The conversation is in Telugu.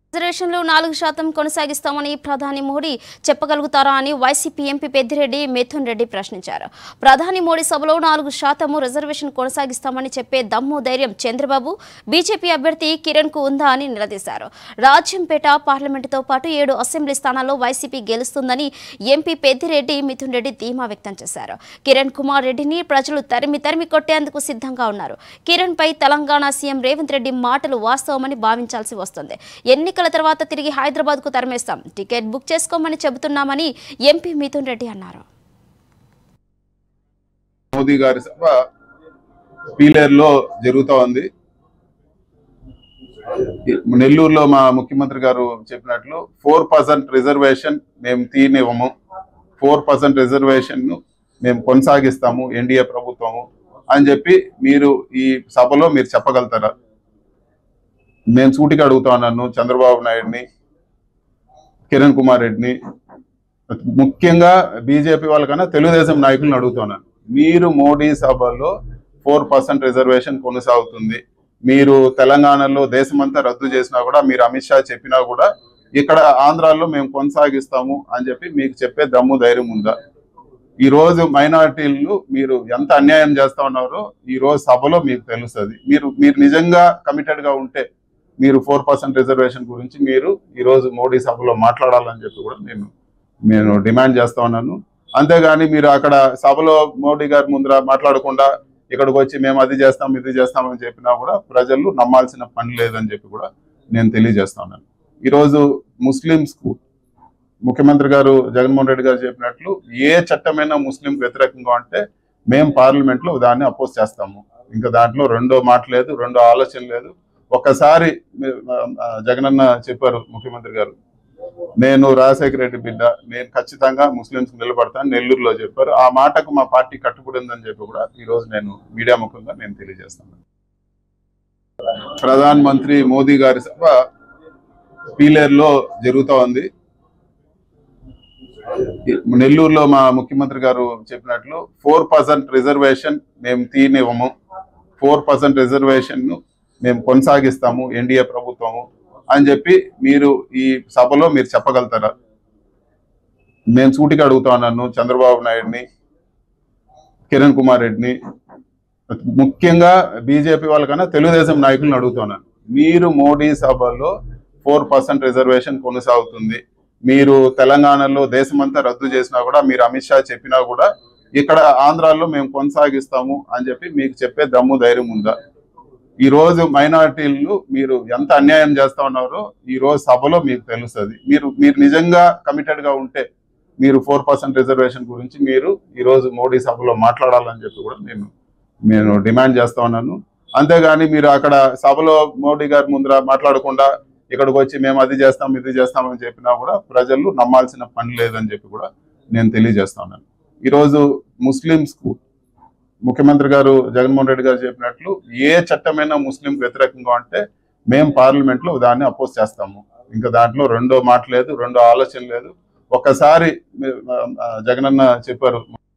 రిజర్వేషన్లు నాలుగు శాతం కొనసాగిస్తామని ప్రధాని మోడీ చెప్పగలుగుతారా అని వైసీపీ ఎంపీ పెద్దిరెడ్డి మిథున్ రెడ్డి ప్రశ్నించారు ప్రధాని మోడీ సభలో నాలుగు శాతము రిజర్వేషన్ కొనసాగిస్తామని చెప్పే దమ్ము ధైర్యం చంద్రబాబు బీజేపీ అభ్యర్థి కిరణ్ కు ఉందా అని నిలదీశారు రాజ్యంపేట పార్లమెంటుతో పాటు ఏడు అసెంబ్లీ స్థానాల్లో వైసీపీ గెలుస్తుందని ఎంపీ పెద్దిరెడ్డి మిథున్ రెడ్డి ధీమా వ్యక్తం చేశారు కిరణ్ కుమార్ రెడ్డిని ప్రజలు తరిమి తరిమి కొట్టేందుకు సిద్ధంగా ఉన్నారు కిరణ్ పై తెలంగాణ సీఎం రేవంత్ రెడ్డి మాటలు వాస్తవమని భావించాల్సి వస్తుంది ఎన్నికల తర్వాత తిరిగి హైదరాబాద్ కు తరిమేస్తాం టికెట్ బుక్ చేసుకోమని చెబుతున్నామని ఎంపీ మిథున్ రెడ్డి అన్నారు మోదీ గారి సభ పీలేరులో జరుగుతూ ఉంది నెల్లూరులో మా ముఖ్యమంత్రి గారు చెప్పినట్లు ఫోర్ పర్సెంట్ రిజర్వేషన్ మేము తీనివ్వము ఫోర్ పర్సెంట్ రిజర్వేషన్ మేము కొనసాగిస్తాము ఎన్డీఏ ప్రభుత్వము అని చెప్పి మీరు ఈ సభలో మీరు చెప్పగలుగుతారా నేను సూటిగా అడుగుతా ఉన్నాను చంద్రబాబు నాయుడిని కిరణ్ కుమార్ రెడ్డిని ముఖ్యంగా బీజేపీ వాళ్ళకన్నా తెలుగుదేశం నాయకులను అడుగుతున్నాను మీరు మోడీ సభలో ఫోర్ పర్సెంట్ రిజర్వేషన్ కొనసాగుతుంది మీరు తెలంగాణలో దేశమంతా రద్దు చేసినా కూడా మీరు అమిత్ షా చెప్పినా కూడా ఇక్కడ ఆంధ్రాలో మేము కొనసాగిస్తాము అని చెప్పి మీకు చెప్పే దమ్ము ధైర్యం ఉందా ఈ రోజు మైనారిటీలు మీరు ఎంత అన్యాయం చేస్తా ఉన్నారో ఈ రోజు సభలో మీకు తెలుస్తుంది మీరు మీరు నిజంగా కమిటెడ్ గా ఉంటే మీరు ఫోర్ పర్సెంట్ రిజర్వేషన్ గురించి మీరు ఈ రోజు మోడీ సభలో మాట్లాడాలని చెప్పి కూడా నేను నేను డిమాండ్ చేస్తా ఉన్నాను అంతేగాని మీరు అక్కడ సభలో మోడీ గారి ముందర మాట్లాడకుండా ఇక్కడికి వచ్చి మేము అది చేస్తాం ఇది చేస్తాం అని చెప్పినా కూడా ప్రజలు నమ్మాల్సిన పని లేదని చెప్పి కూడా నేను తెలియజేస్తా ఉన్నాను ఈరోజు ముస్లింస్ కు ముఖ్యమంత్రి గారు జగన్మోహన్ రెడ్డి గారు చెప్పినట్లు ఏ చట్టమైనా ముస్లిం వ్యతిరేకంగా అంటే మేము పార్లమెంట్ లో దాన్ని అపోజ్ చేస్తాము ఇంకా దాంట్లో రెండో మాట లేదు రెండో ఆలోచన లేదు ఒక్కసారి మీరు, ఆ, జగనన్న చెప్పారు ముఖ్యమంత్రి గారు నేను రాజశేఖర రెడ్డి బిడ్డ నేను ఖచ్చితంగా ముస్లింస్ నిలబడతాను నెల్లూరులో చెప్పారు ఆ మాటకు మా పార్టీ కట్టుబడి ఉందని చెప్పి కూడా ఈ రోజు నేను మీడియా ముఖంగా నేను తెలియజేస్తాను ప్రధాన మంత్రి మోదీ గారి సభ పీలేరులో జరుగుతూ ఉంది నెల్లూరులో మా ముఖ్యమంత్రి గారు చెప్పినట్లు ఫోర్ పర్సెంట్ రిజర్వేషన్ మేము తీనివ్వము ఫోర్ పర్సెంట్ రిజర్వేషన్ మేము కొనసాగిస్తాము ఎన్డీఏ ప్రభుత్వము అని చెప్పి మీరు ఈ సభలో మీరు చెప్పగలుగుతారా నేను సూటిగా అడుగుతా ఉన్నాను చంద్రబాబు నాయుడిని కిరణ్ కుమార్ రెడ్డిని ముఖ్యంగా బీజేపీ వాళ్ళకన్నా తెలుగుదేశం నాయకులను అడుగుతున్నాను మీరు మోడీ సభలో ఫోర్ పర్సెంట్ రిజర్వేషన్ కొనసాగుతుంది మీరు తెలంగాణలో దేశమంతా రద్దు చేసినా కూడా మీరు అమిత్ షా చెప్పినా కూడా ఇక్కడ ఆంధ్రాలో మేము కొనసాగిస్తాము అని చెప్పి మీకు చెప్పే దమ్ము ధైర్యం ఉందా ఈ రోజు మైనారిటీలు మీరు ఎంత అన్యాయం చేస్తా ఉన్నారో ఈ రోజు సభలో మీకు తెలుస్తుంది మీరు మీరు నిజంగా కమిటెడ్ గా ఉంటే మీరు ఫోర్ పర్సెంట్ రిజర్వేషన్ గురించి మీరు ఈ రోజు మోడీ సభలో మాట్లాడాలని చెప్పి కూడా నేను నేను డిమాండ్ చేస్తా ఉన్నాను అంతేగాని మీరు అక్కడ సభలో మోడీ గారి ముందర మాట్లాడకుండా ఇక్కడికి వచ్చి మేము అది చేస్తాం ఇది చేస్తాం అని చెప్పినా కూడా ప్రజలు నమ్మాల్సిన పని లేదని చెప్పి కూడా నేను తెలియజేస్తా ఉన్నాను ఈరోజు ముస్లింస్ కు ముఖ్యమంత్రి గారు జగన్మోహన్ రెడ్డి గారు చెప్పినట్లు ఏ చట్టమైనా ముస్లిం వ్యతిరేకంగా అంటే మేము పార్లమెంట్ లో దాన్ని అపోజ్ చేస్తాము ఇంకా దాంట్లో రెండో మాట లేదు రెండో ఆలోచన లేదు ఒక్కసారి మీరు, ఆ, జగనన్న చెప్పారు